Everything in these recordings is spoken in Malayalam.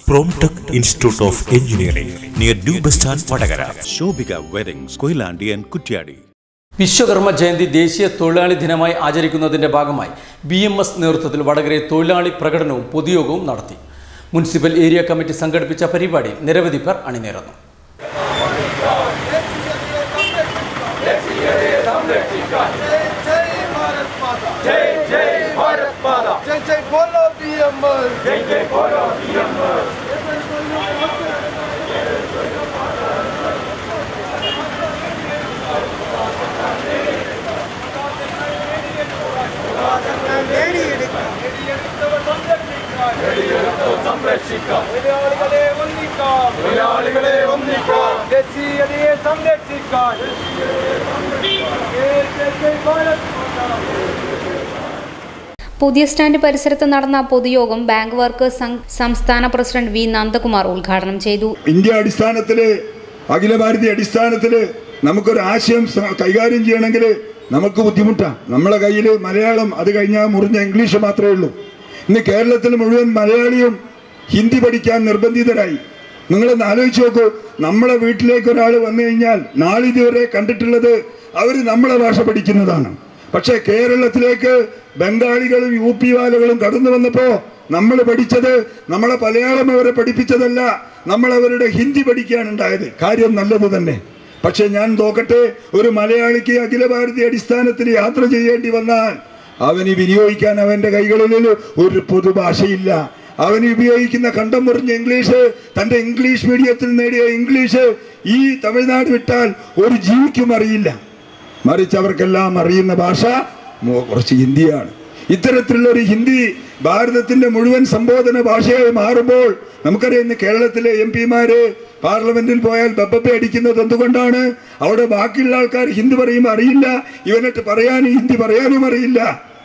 Promtech institute of engineering near new bus stand Vadakara Shobhika weddings Koyilandy and Kuttiady Vishwakarma Jayanti ദേശീയ തൊഴിലാളി ദിനമായി ആചരിക്കുന്നതിന്റെ ഭാഗമായി ബി എം എസ് നേതൃത്വത്തിൽ വടകരയിൽ തൊഴിലാളി പ്രകടനവും പൊതുയോഗവും നടത്തി മുനിസിപ്പൽ ഏരിയ കമ്മിറ്റി സംഘടിപ്പിച്ച പരിപാടിയിൽ നിരവധി പേർ അണിനിരന്നു जय जय बोलो बीएमएस जय जय बोलो बीएमएस തൊഴിലാളികളെ ഒന്നിക്കാം തൊഴിലാളികളെ ഒന്നിക്കാം ദേശീയതയെ സംരക്ഷിക്കാൻ ജയ് ജയ് ഭാരത് മാതാ പുതിയ സ്റ്റാൻഡ് പരിസരത്ത് നടന്ന പൊതുയോഗം ബാങ്ക് വർക്കേഴ്സ് സംഘ് സംസ്ഥാന പ്രസിഡന്റ് വി നന്ദകുമാർ ഉദ്ഘാടനം ചെയ്തു ഇന്ത്യ അടിസ്ഥാനത്തില് അഖില ഭാരതീയ അടിസ്ഥാനത്തില് നമുക്കൊരു ആശയം സ- കൈകാര്യം ചെയ്യണമെങ്കിൽ നമുക്ക് ബുദ്ധിമുട്ടാണ് നമ്മളെ കയ്യിൽ മലയാളം അത് കഴിഞ്ഞാൽ മുറിഞ്ഞ ഇംഗ്ലീഷ് മാത്രമേ ഉള്ളൂ ഇന്ന് കേരളത്തിൽ മുഴുവൻ മലയാളിയും ഹിന്ദി പഠിക്കാൻ നിർബന്ധിതരായി നിങ്ങളൊന്ന് ആലോചിച്ച് നോക്കൂ നമ്മളെ വീട്ടിലേക്ക് ഒരാൾ വന്നു കഴിഞ്ഞാൽ നാളിതുവരെ കണ്ടിട്ടുള്ളത് അവർ നമ്മളെ ഭാഷ പഠിക്കുന്നതാണ് പക്ഷേ കേരളത്തിലേക്ക് ബംഗാളികളും യു പി വാലകളും കടന്നു വന്നപ്പോ നമ്മൾ പഠിച്ചത് നമ്മളെ മലയാളം അവരെ പഠിപ്പിച്ചതല്ല നമ്മൾ അവരുടെ ഹിന്ദി പഠിക്കുകയാണ് ഉണ്ടായത് കാര്യം നല്ലത് തന്നെ പക്ഷെ ഞാൻ നോക്കട്ടെ ഒരു മലയാളിക്ക് അഖില ഭാരതീയ അടിസ്ഥാനത്തിൽ യാത്ര ചെയ്യേണ്ടി വന്നാൽ അവന് വിനിയോഗിക്കാൻ അവന്റെ കൈകളിൽ ഒരു പൊതുഭാഷയില്ല അവന് ഉപയോഗിക്കുന്ന കണ്ടം മുറിഞ്ഞ ഇംഗ്ലീഷ് തന്റെ ഇംഗ്ലീഷ് മീഡിയത്തിൽ നേടിയ ഇംഗ്ലീഷ് ഈ തമിഴ്നാട് വിട്ടാൽ ഒരു ജീവിക്കും അറിയില്ല മറിച്ച് അവർക്കെല്ലാം അറിയുന്ന ഭാഷ മോ- കുറച്ച് ഹിന്ദിയാണ് ഇത്തരത്തിലുള്ള ഒരു ഹിന്ദി ഭാരതത്തിന്റെ മുഴുവൻ സംബോധന ഭാഷയായി മാറുമ്പോൾ നമുക്കറിയാം ഇന്ന് കേരളത്തിലെ എം പിമാര് പാർലമെന്റിൽ പോയാൽ ബബ്ബെ അടിക്കുന്നത് എന്തുകൊണ്ടാണ് അവിടെ ബാക്കിയുള്ള ആൾക്കാർ ഹിന്ദി പറയുമ്പോൾ അറിയില്ല ഇവനിട്ട് പറയാനും ഹിന്ദി പറയാനും അറിയില്ല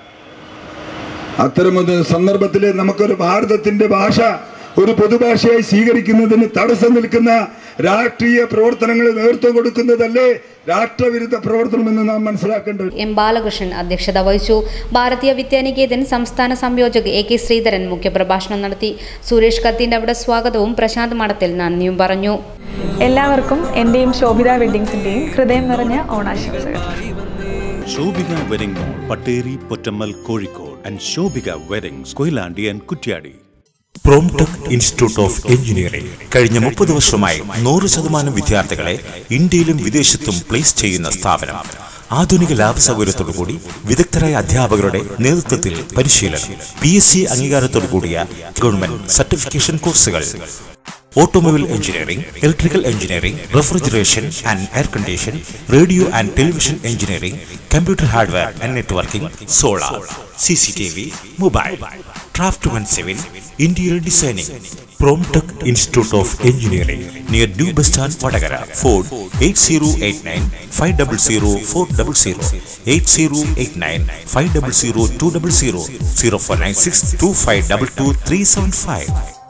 അത്തരമൊരു സന്ദർഭത്തിൽ നമുക്കൊരു ഭാരതത്തിന്റെ ഭാഷ ഒരു പൊതുഭാഷയായി സ്വീകരിക്കുന്നതിന് തടസ്സം നിൽക്കുന്ന രാഷ്ട്രീയ പ്രവർത്തനങ്ങൾ നേതൃത്വം കൊടുക്കുന്നതല്ലേ രാഷ്ട്രവിരുദ്ധ പ്രവർത്തനമെന്ന് നാം മനസ്സിലാക്കേണ്ടത് എം ബാലകൃഷ്ണൻ അധ്യക്ഷത വഹിച്ചു ഭാരതീയ വിദ്യാനികേതൻ സംസ്ഥാന സംയോജക് എ കെ ശ്രീധരൻ മുഖ്യപ്രഭാഷണം നടത്തി സുരേഷ് കത്തിന്റെ അവിടെ സ്വാഗതവും പ്രശാന്ത് മഠത്തിൽ നന്ദിയും പറഞ്ഞു എല്ലാവർക്കും എൻ്റെയും ശോഭിത വെഡ്ഡിങ്സിൻ്റെയും ഹൃദയം നിറഞ്ഞ ഓണാശംസകൾ Shobhika wedding mall Patteri Pottammal Kozhikode and Shobhika weddings Koyilandy and Kuttiady Promtech institute of engineering കഴിഞ്ഞ മുപ്പത് വർഷമായി നൂറ് ശതമാനം വിദ്യാർത്ഥികളെ ഇന്ത്യയിലും വിദേശത്തും പ്ലേസ് ചെയ്യുന്ന സ്ഥാപനം ആധുനിക ലാഭ സൗകര്യത്തോടുകൂടി വിദഗ്ധരായ അധ്യാപകരുടെ നേതൃത്വത്തിൽ പരിശീലനം പി എസ് സി അംഗീകാരത്തോടു കൂടിയ ഗവൺമെന്റ് സർട്ടിഫിക്കേഷൻ കോഴ്സുകൾ automobile engineering electrical engineering refrigeration and air condition radio and television engineering computer hardware and networking solar C C T V mobile craft civil interior designing Promtech institute of engineering near new bus stand Vadakara phone eight zero eight nine five double zero four double zero eight zero eight nine five double zero two double zero zero four nine six two five double two three seven five